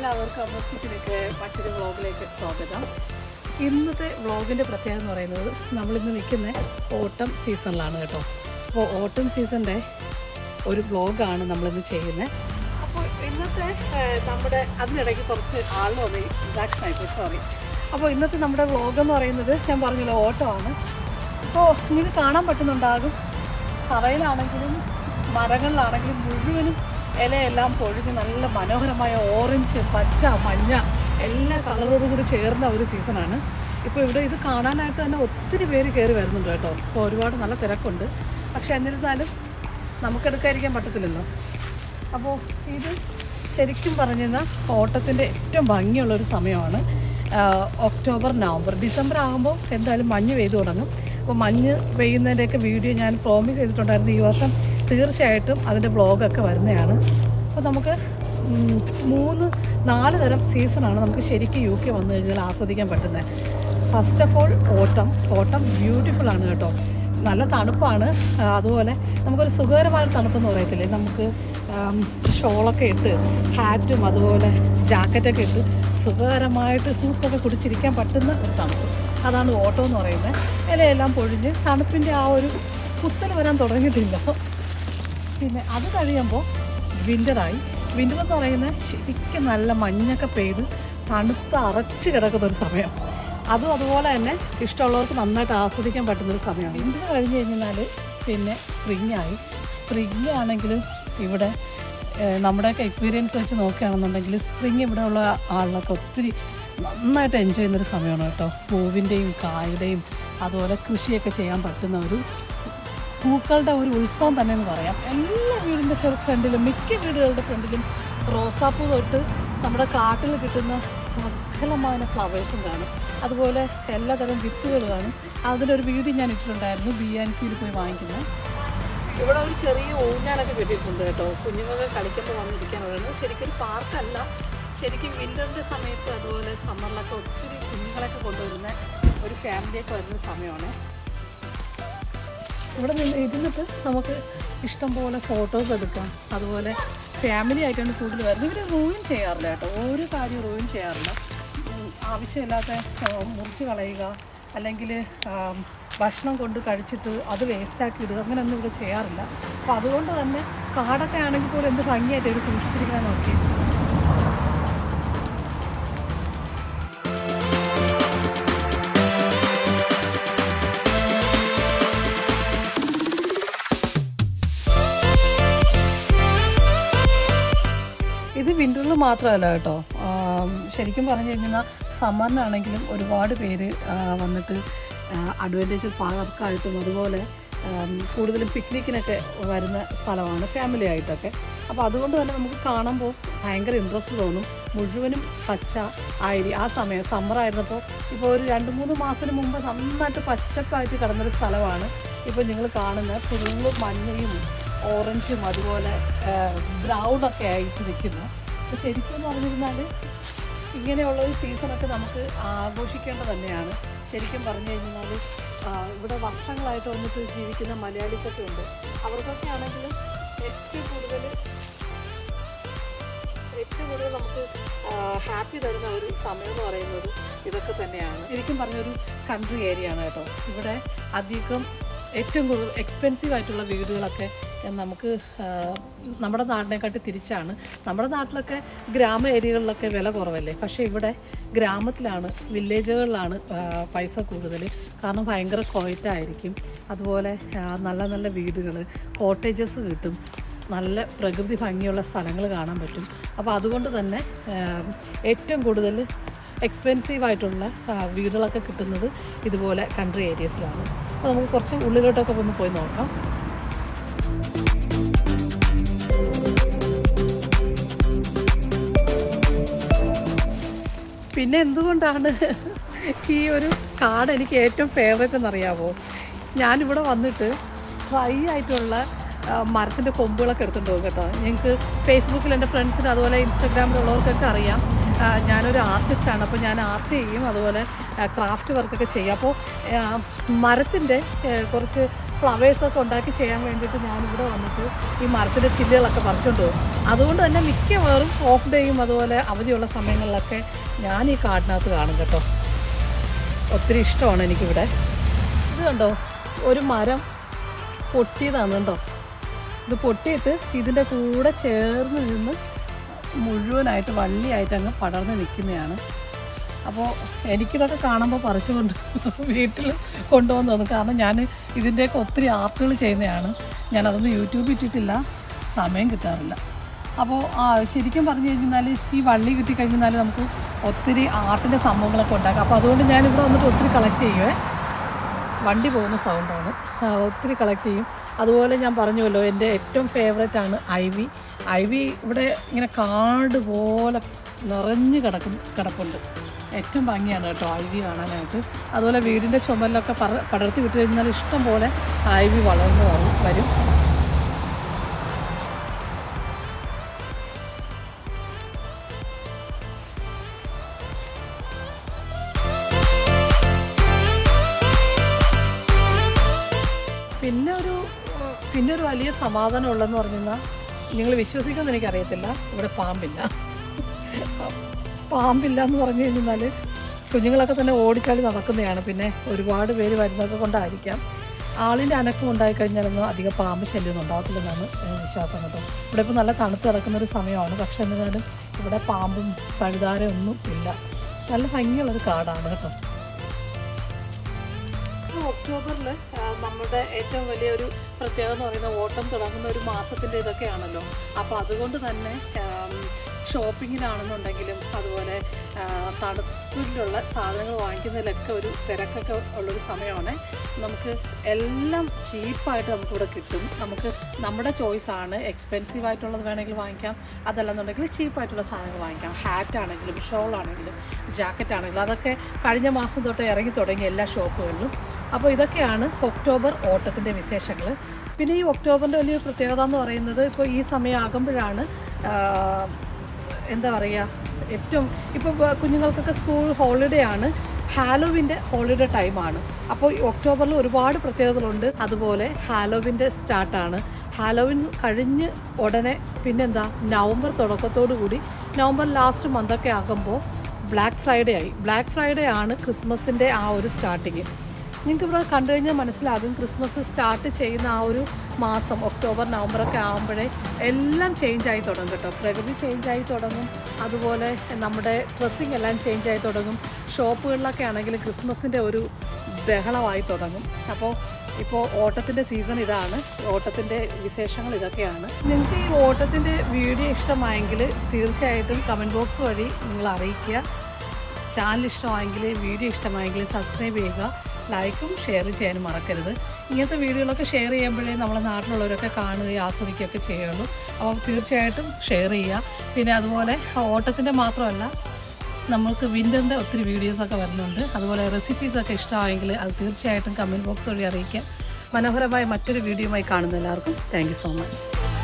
എല്ലാവർക്കും അമ്മസ് കിച്ചണിലേക്ക് മറ്റൊരു വ്ളോഗിലേക്ക് സ്വാഗതം ഇന്നത്തെ വ്ളോഗിൻ്റെ പ്രത്യേകത എന്ന് പറയുന്നത് നമ്മളിന്ന് നിൽക്കുന്ന ഓട്ടം സീസണിലാണ് കേട്ടോ അപ്പോൾ ഓട്ടം സീസണിൻ്റെ ഒരു വ്ളോഗാണ് നമ്മളിന്ന് ചെയ്യുന്നത് അപ്പോൾ ഇന്നത്തെ ഏഹ്, നമ്മുടെ അതിനിടയ്ക്ക് കുറച്ച് ആൾ വന്ന് ഇതാക്ഷൻ ആയിപ്പോയി സോറി അപ്പോൾ ഇന്നത്തെ നമ്മുടെ വ്ളോഗ് എന്ന് പറയുന്നത് ഞാൻ പറഞ്ഞല്ലോ ഓട്ടമാണ് അപ്പോൾ നിങ്ങൾക്ക് കാണാൻ പറ്റുന്നുണ്ടാകും തറയിലാണെങ്കിലും മരങ്ങളിലാണെങ്കിലും മുഴുവനും ഇലയെല്ലാം പൊഴിഞ്ഞ് നല്ല മനോഹരമായ ഓറഞ്ച് പച്ച മഞ്ഞ എല്ലാ കളറോടും കൂടി ചേർന്ന ഒരു സീസണാണ് ഇപ്പോൾ ഇവിടെ ഇത് കാണാനായിട്ട് തന്നെ ഒത്തിരി പേര് കയറി വരുന്നുണ്ട് കേട്ടോ ഇപ്പോൾ ഒരുപാട് നല്ല തിരക്കുണ്ട് പക്ഷെ എന്നിരുന്നാലും നമുക്കെടുക്കാതിരിക്കാൻ പറ്റത്തില്ലല്ലോ അപ്പോൾ ഇത് ശരിക്കും പറഞ്ഞു കഴിഞ്ഞാൽ ഓട്ടത്തിൻ്റെ ഏറ്റവും ഭംഗിയുള്ളൊരു സമയമാണ് ആഹ് ഒക്ടോബർ നവംബർ ഡിസംബർ ആകുമ്പോൾ എന്തായാലും മഞ്ഞ് പെയ്തു തുടങ്ങും അപ്പോൾ മഞ്ഞ് പെയ്യുന്നതിൻ്റെയൊക്കെ വീഡിയോ ഞാൻ പ്രോമിസ് ചെയ്തിട്ടുണ്ടായിരുന്നു ഈ വർഷം തീർച്ചയായിട്ടും അതിൻ്റെ വ്ളോഗൊക്കെ വരുന്നതാണ് അപ്പോൾ നമുക്ക് ഉം, മൂന്ന് നാല് തരം സീസണാണ് നമുക്ക് ശരിക്കും യു കെ വന്നു കഴിഞ്ഞാൽ ആസ്വദിക്കാൻ പറ്റുന്നത് ഫസ്റ്റ് ഓഫ് ഓൾ ഓട്ടം ഓട്ടം ബ്യൂട്ടിഫുൾ ആണ് കേട്ടോ നല്ല തണുപ്പാണ് ആ, അതുപോലെ നമുക്കൊരു സുഖകരമായ തണുപ്പെന്ന് പറയത്തില്ലേ നമുക്ക് ആം, ഷോളൊക്കെ ഇട്ട് ഹാറ്റും അതുപോലെ ജാക്കറ്റൊക്കെ ഇട്ട് സുഖകരമായിട്ട് സൂപ്പൊക്കെ കുടിച്ചിരിക്കാൻ പറ്റുന്ന ഒരു തണുപ്പ് അതാണ് ഓട്ടം എന്ന് പറയുന്നത് ഇലയെല്ലാം പൊഴിഞ്ഞ് തണുപ്പിൻ്റെ ആ ഒരു കുത്തൽ വരാൻ തുടങ്ങിയിട്ടില്ല പിന്നെ അത് കഴിയുമ്പോൾ വിൻ്ററായി വിൻ്റർ എന്ന് പറയുന്നത് ശരിക്കും നല്ല മഞ്ഞൊക്കെ പെയ്ത് തണുത്ത് അറച്ച് കിടക്കുന്ന ഒരു സമയം അതും അതുപോലെ തന്നെ ഇഷ്ടമുള്ളവർക്ക് നന്നായിട്ട് ആസ്വദിക്കാൻ പറ്റുന്നൊരു സമയമാണ് വിൻ്റർ കഴിഞ്ഞ് കഴിഞ്ഞാൽ പിന്നെ സ്പ്രിങ് ആയി സ്പ്രിങ് ആണെങ്കിലും ഇവിടെ ഏഹ്, നമ്മുടെയൊക്കെ എക്സ്പീരിയൻസ് വെച്ച് നോക്കുകയാണെന്നുണ്ടെങ്കിൽ സ്പ്രിങ് ഇവിടെ ഉള്ള ആളിലൊക്കെ ഒത്തിരി നന്നായിട്ട് എൻജോയ് ചെയ്യുന്നൊരു സമയമാണ് കേട്ടോ പൂവിൻ്റെയും കായുടെയും അതുപോലെ കൃഷിയൊക്കെ ചെയ്യാൻ പറ്റുന്ന ഒരു പൂക്കളുടെ ഒരു ഉത്സവം തന്നെ എന്ന് പറയാം എല്ലാ വീടിൻ്റെ ഫ്രണ്ടിലും മിക്ക വീടുകളുടെ ഫ്രണ്ടിലും റോസാപ്പൂ തൊട്ട് നമ്മുടെ കാട്ടിൽ കിട്ടുന്ന സകലമായ ഫ്ലവേഴ്സും കാണും അതുപോലെ എല്ലാതരം വിത്തുകൾ കാണും അതിൻ്റെ ഒരു വീഡിയോ ഞാൻ ഇട്ടിട്ടുണ്ടായിരുന്നു ബി ആൻഡ് ക്യൂയിൽ പോയി വാങ്ങിക്കുന്നത് ഇവിടെ ഒരു ചെറിയ ഊഞ്ഞാലൊക്കെ കെട്ടിയിട്ടുണ്ട് കേട്ടോ കുഞ്ഞുങ്ങൾക്ക് കളിക്കുമ്പോൾ വന്നിരിക്കാനുള്ളത് ശരിക്കും ഒരു പാർക്കല്ല ശരിക്കും വിൻ്ററിൻ്റെ സമയത്ത് അതുപോലെ സമ്മറിലൊക്കെ ഒത്തിരി കുഞ്ഞുങ്ങളൊക്കെ കൊണ്ടുവരുന്ന ഒരു ഫാമിലിയൊക്കെ വരുന്ന സമയമാണ് ഇവിടെ നിന്ന് ഇരുന്നിട്ട് നമുക്ക് ഇഷ്ടം പോലെ ഫോട്ടോസ് എടുക്കാം അതുപോലെ ഫാമിലി ആയിട്ടാണ് കൂടുതൽ വരുന്നത് ഇവർ റൂയിൻ ചെയ്യാറില്ല കേട്ടോ ഒരു കാര്യം റൂയിൻ ചെയ്യാറില്ല ഉം, ആവശ്യമില്ലാത്ത ആ, മുറിച്ച് കളയുക അല്ലെങ്കിൽ ഭക്ഷണം കൊണ്ട് കഴിച്ചിട്ട് അത് വേസ്റ്റാക്കി ഇടുക അങ്ങനെയൊന്നും ഇവിടെ ചെയ്യാറില്ല അപ്പോൾ അതുകൊണ്ട് തന്നെ കാടൊക്കെ ആണെങ്കിൽ പോലും എന്ത് ഭംഗിയായിട്ട് ഇവർ സൂക്ഷിച്ചിരിക്കാൻ നോക്കി ഇത് വിൻ്ററിൽ മാത്രമല്ല കേട്ടോ ആം, ശരിക്കും പറഞ്ഞു കഴിഞ്ഞാൽ സമ്മറിനാണെങ്കിലും ഒരുപാട് പേര് ആ, വന്നിട്ട് അഡ്വാൻറ്റേജ് പാർക്കായിട്ടും അതുപോലെ ആം, കൂടുതലും പിക്നിക്കിനൊക്കെ വരുന്ന സ്ഥലമാണ് ഫാമിലി ആയിട്ടൊക്കെ അപ്പോൾ അതുകൊണ്ട് തന്നെ നമുക്ക് കാണുമ്പോൾ ഭയങ്കര ഇൻട്രസ്റ്റ് തോന്നും മുഴുവനും പച്ച ആയിരി ആ സമയം സമ്മർ ആയിരുന്നപ്പോൾ ഇപ്പോൾ ഒരു രണ്ട് മൂന്ന് മാസത്തിന് മുമ്പ് നന്നായിട്ട് പച്ചപ്പായിട്ട് കിടന്നൊരു സ്ഥലമാണ് ഇപ്പോൾ നിങ്ങൾ കാണുന്ന ഫുള്ള് മഞ്ഞയും ഓറഞ്ചും അതുപോലെ ബ്രൗൺ ഒക്കെ ആയിട്ട് നിൽക്കുന്നു അപ്പോൾ ശരിക്കും എന്ന് പറഞ്ഞിരുന്നാൽ ഇങ്ങനെയുള്ള ഒരു സീസണൊക്കെ നമുക്ക് ആഘോഷിക്കേണ്ടത് തന്നെയാണ് ശരിക്കും പറഞ്ഞു കഴിഞ്ഞാൽ ഇവിടെ വർഷങ്ങളായിട്ട് വന്നിട്ട് ജീവിക്കുന്ന മലയാളീസൊക്കെ ഉണ്ട് അവർക്കൊക്കെ ആണെങ്കിലും ഏറ്റവും കൂടുതൽ ഏറ്റവും കൂടുതൽ നമുക്ക് ഹാപ്പി തരുന്ന ഒരു സമയം എന്ന് പറയുന്നത് ഇതൊക്കെ തന്നെയാണ് ശരിക്കും പറഞ്ഞൊരു കൺട്രി ഏരിയ ആണ് കേട്ടോ ഇവിടെ അധികം ഏറ്റവും കൂടുതൽ എക്സ്പെൻസീവ് ആയിട്ടുള്ള വീടുകളൊക്കെ നമുക്ക് ആ, നമ്മുടെ നാടിനെക്കാട്ടി തിരിച്ചാണ് നമ്മുടെ നാട്ടിലൊക്കെ ഗ്രാമ ഏരിയകളിലൊക്കെ വില കുറവല്ലേ പക്ഷേ ഇവിടെ ഗ്രാമത്തിലാണ് വില്ലേജുകളിലാണ് ആ, പൈസ കൂടുതൽ കാരണം ഭയങ്കര കൊയറ്റായിരിക്കും അതുപോലെ ആ, നല്ല നല്ല വീടുകൾ കോട്ടേജസ് കിട്ടും നല്ല പ്രകൃതി ഭംഗിയുള്ള സ്ഥലങ്ങൾ കാണാൻ പറ്റും അപ്പോൾ അതുകൊണ്ട് തന്നെ ആ, ഏറ്റവും കൂടുതൽ എക്സ്പെൻസീവ് ആയിട്ടുള്ള ആ, വീടുകളൊക്കെ കിട്ടുന്നത് ഇതുപോലെ കൺട്രി ഏരിയസിലാണ് അപ്പോൾ നമുക്ക് കുറച്ച് ഉള്ളിലോട്ടൊക്കെ ഒന്ന് പോയി നോക്കാം പിന്നെ എന്തുകൊണ്ടാണ് ഈ ഒരു കാർഡ് എനിക്ക് ഏറ്റവും ഫേവറേറ്റ് എന്നറിയാമോ ഞാനിവിടെ വന്നിട്ട് ഡ്രൈ ആയിട്ടുള്ള ആ, മരത്തിൻ്റെ കൊമ്പുകളൊക്കെ എടുത്തുകൊണ്ട് പോകും കേട്ടോ ഞങ്ങൾക്ക് ഫേസ്ബുക്കിൽ എൻ്റെ ഫ്രണ്ട്സിന് അതുപോലെ ഇൻസ്റ്റാഗ്രാമിലുള്ളവർക്കൊക്കെ അറിയാം ആ, ഞാനൊരു ആർട്ടിസ്റ്റാണ് അപ്പോൾ ഞാൻ ആർട്ട് ചെയ്യും അതുപോലെ ക്രാഫ്റ്റ് വർക്കൊക്കെ ചെയ്യും അപ്പോൾ മരത്തിൻ്റെ കുറച്ച് ഫ്ലവേഴ്സൊക്കെ ഉണ്ടാക്കി ചെയ്യാൻ വേണ്ടിയിട്ട് ഞാനിവിടെ വന്നിട്ട് ഈ മരത്തിൻ്റെ ചില്ലുകളൊക്കെ പറിച്ചുകൊണ്ട് പോകും അതുകൊണ്ട് തന്നെ മിക്കവാറും ഓഫ് ഡേയും അതുപോലെ അവധിയുള്ള സമയങ്ങളിലൊക്കെ ഞാൻ ഈ കാടിനകത്ത് കാണും കേട്ടോ ഒത്തിരി ഇഷ്ടമാണ് എനിക്കിവിടെ ഇത് കണ്ടോ ഒരു മരം പൊട്ടിയതാണ് കണ്ടോ ഇത് പൊട്ടിയിട്ട് ഇതിൻ്റെ കൂടെ ചേർന്ന് നിന്ന് മുഴുവനായിട്ട് വള്ളിയായിട്ട് അങ്ങ് പടർന്ന് നിൽക്കുന്നതാണ് അപ്പോൾ എനിക്കിതൊക്കെ കാണുമ്പോൾ പറിച്ചുകൊണ്ട് വീട്ടിൽ കൊണ്ടുവന്ന് തോന്നും കാരണം ഞാൻ ഇതിൻ്റെയൊക്കെ ഒത്തിരി ആർട്ടുകൾ ചെയ്യുന്നതാണ് ഞാനതൊന്നും യൂട്യൂബിൽ ഇട്ടിട്ടില്ല സമയം കിട്ടാറില്ല അപ്പോൾ ആ ശരിക്കും പറഞ്ഞു കഴിഞ്ഞാൽ ഈ വള്ളി കിട്ടിക്കഴിഞ്ഞാൽ നമുക്ക് ഒത്തിരി ആർട്ടിൻ്റെ സംഭവങ്ങളൊക്കെ ഉണ്ടാക്കാം അപ്പോൾ അതുകൊണ്ട് ഞാനിവിടെ വന്നിട്ട് ഒത്തിരി കളക്ട് ചെയ്യുവേ വണ്ടി പോകുന്ന സൗണ്ടാണ് ആ, ഒത്തിരി കളക്ട് ചെയ്യും അതുപോലെ ഞാൻ പറഞ്ഞുവല്ലോ എൻ്റെ ഏറ്റവും ഫേവറേറ്റ് ആണ് ഐവി ഐവി ഇവിടെ ഇങ്ങനെ കാട് പോലെ നിറഞ്ഞു കിടക്കും കിടപ്പുണ്ട് ഏറ്റവും ഭംഗിയാണ് കേട്ടോ ഐവി കാണാനായിട്ട് അതുപോലെ വീടിൻ്റെ ചുമലിലൊക്കെ പറ പടർത്തി വിട്ട് കഴിഞ്ഞാൽ ഇഷ്ടം പോലെ ഐവി വളർന്നു വരും വരും പിന്നെ ഒരു ഏഹ്, പിന്നെ ഒരു വലിയ സമാധാനം ഉള്ളതെന്ന് പറഞ്ഞാൽ നിങ്ങൾ വിശ്വസിക്കുമെന്ന് എനിക്കറിയത്തില്ല ഇവിടെ പാമ്പില്ല പാമ്പില്ല എന്ന് പറഞ്ഞു കഴിഞ്ഞാൽ കുഞ്ഞുങ്ങളൊക്കെ തന്നെ ഓടിച്ചാടി നടക്കുന്നതാണ് പിന്നെ ഒരുപാട് പേര് വരുന്നതൊക്കെ കൊണ്ടായിരിക്കാം ആളിൻ്റെ അനക്കം ഉണ്ടായിക്കഴിഞ്ഞാലൊന്നും അധികം പാമ്പ് ശല്യമൊന്നും ഉണ്ടാകത്തില്ലെന്നാണ് ഏഹ്, വിശ്വാസം കേട്ടോ ഇവിടെ ഇപ്പോൾ നല്ല തണുത്ത് കിടക്കുന്ന ഒരു സമയമാണ് പക്ഷെ എന്നിരുന്നാലും ഇവിടെ പാമ്പും പഴുതാരം ഒന്നും ഇല്ല നല്ല ഭംഗിയുള്ളൊരു കാടാണ് കേട്ടോ ഒക്ടോബറിൽ നമ്മുടെ ഏറ്റവും വലിയൊരു പ്രത്യേകത എന്ന് പറയുന്നത് ഓട്ടം തുടങ്ങുന്ന ഒരു മാസത്തിൻ്റെ ഇതൊക്കെയാണല്ലോ അപ്പോൾ അതുകൊണ്ട് തന്നെ ഷോപ്പിങ്ങിനാണെന്നുണ്ടെങ്കിലും അതുപോലെ ആ, തണുപ്പിലുള്ള സാധനങ്ങൾ വാങ്ങിക്കുന്നതിലൊക്കെ ഒരു തിരക്കൊക്കെ ഉള്ളൊരു സമയമാണ് നമുക്ക് എല്ലാം ചീപ്പായിട്ട് നമുക്കിവിടെ കിട്ടും നമുക്ക് നമ്മുടെ ചോയ്സാണ് എക്സ്പെൻസീവ് ആയിട്ടുള്ളത് വേണമെങ്കിൽ വാങ്ങിക്കാം അതല്ലെന്നുണ്ടെങ്കിൽ ചീപ്പായിട്ടുള്ള സാധനങ്ങൾ വാങ്ങിക്കാം ഹാറ്റ് ആണെങ്കിലും ഷോൾ ആണെങ്കിലും ജാക്കറ്റ് ആണെങ്കിലും അതൊക്കെ കഴിഞ്ഞ മാസം തൊട്ട് ഇറങ്ങി തുടങ്ങി എല്ലാ ഷോപ്പുകളിലും അപ്പോൾ ഇതൊക്കെയാണ് ഒക്ടോബർ ഓട്ടത്തിൻ്റെ വിശേഷങ്ങൾ പിന്നെ ഈ ഒക്ടോബറിൻ്റെ വലിയ പ്രത്യേകത എന്ന് പറയുന്നത് ഇപ്പോൾ ഈ സമയം ആകുമ്പോഴാണ് ആ, എന്താ പറയുക ഏറ്റവും ഇപ്പോൾ കുഞ്ഞുങ്ങൾക്കൊക്കെ സ്കൂൾ ഹോളിഡേ ആണ് ഹാലോവിൻ്റെ ഹോളിഡേ ടൈമാണ് അപ്പോൾ ഈ ഒക്ടോബറിൽ ഒരുപാട് പ്രത്യേകതകളുണ്ട് അതുപോലെ ഹാലോവിൻ്റെ സ്റ്റാർട്ടാണ് ഹാലോവിൻ കഴിഞ്ഞ് ഉടനെ പിന്നെന്താ നവംബർ തുടക്കത്തോടു കൂടി നവംബർ ലാസ്റ്റ് മന്തൊക്കെ ആകുമ്പോൾ ബ്ലാക്ക് ഫ്രൈഡേ ആയി ബ്ലാക്ക് ഫ്രൈഡേ ആണ് ക്രിസ്മസിൻ്റെ ആ ഒരു സ്റ്റാർട്ടിങ് നിങ്ങൾക്ക് ഇവിടെ കണ്ടു കഴിഞ്ഞാൽ മനസ്സിലാകും ക്രിസ്മസ് സ്റ്റാർട്ട് ചെയ്യുന്ന ആ ഒരു മാസം ഒക്ടോബർ നവംബർ ഒക്കെ ആകുമ്പോഴേ എല്ലാം ചേഞ്ച് ആയി തുടങ്ങും കേട്ടോ പ്രകൃതി ചേഞ്ച് ആയി തുടങ്ങും അതുപോലെ നമ്മുടെ ഡ്രസ്സിങ് എല്ലാം ചേഞ്ച് ആയി തുടങ്ങും ഷോപ്പുകളിലൊക്കെ ആണെങ്കിൽ ക്രിസ്മസിൻ്റെ ഒരു ബഹളമായി തുടങ്ങും അപ്പോൾ ഇപ്പോൾ ഓട്ടത്തിൻ്റെ സീസൺ ഇതാണ് ഓട്ടത്തിൻ്റെ വിശേഷങ്ങൾ ഇതൊക്കെയാണ് നിങ്ങൾക്ക് ഈ ഓട്ടത്തിൻ്റെ വീഡിയോ ഇഷ്ടമായെങ്കിൽ തീർച്ചയായിട്ടും കമൻറ്റ് ബോക്സ് വഴി നിങ്ങൾ അറിയിക്കുക ചാനൽ ഇഷ്ടമായെങ്കിൽ വീഡിയോ ഇഷ്ടമായെങ്കിൽ സബ്സ്ക്രൈബ് ചെയ്യുക ലൈക്കും ഷെയറും ചെയ്യാനും മറക്കരുത് ഇങ്ങനത്തെ വീഡിയോകളൊക്കെ ഷെയർ ചെയ്യുമ്പോഴേ നമ്മളെ നാട്ടിലുള്ളവരൊക്കെ കാണുകയും ആസ്വദിക്കുകയൊക്കെ ചെയ്യുള്ളൂ അപ്പോൾ തീർച്ചയായിട്ടും ഷെയർ ചെയ്യുക പിന്നെ അതുപോലെ ഓട്ടത്തിൻ്റെ മാത്രമല്ല നമ്മൾക്ക് വിൻ്ററിൻ്റെ ഒത്തിരി വീഡിയോസൊക്കെ വരുന്നുണ്ട് അതുപോലെ റെസിപ്പീസൊക്കെ ഇഷ്ടമായെങ്കിൽ അത് തീർച്ചയായിട്ടും കമൻറ്റ് ബോക്സ് വഴി അറിയിക്കുക മനോഹരമായ മറ്റൊരു വീഡിയോയുമായി കാണുന്ന എല്ലാവർക്കും താങ്ക് സോ മച്ച്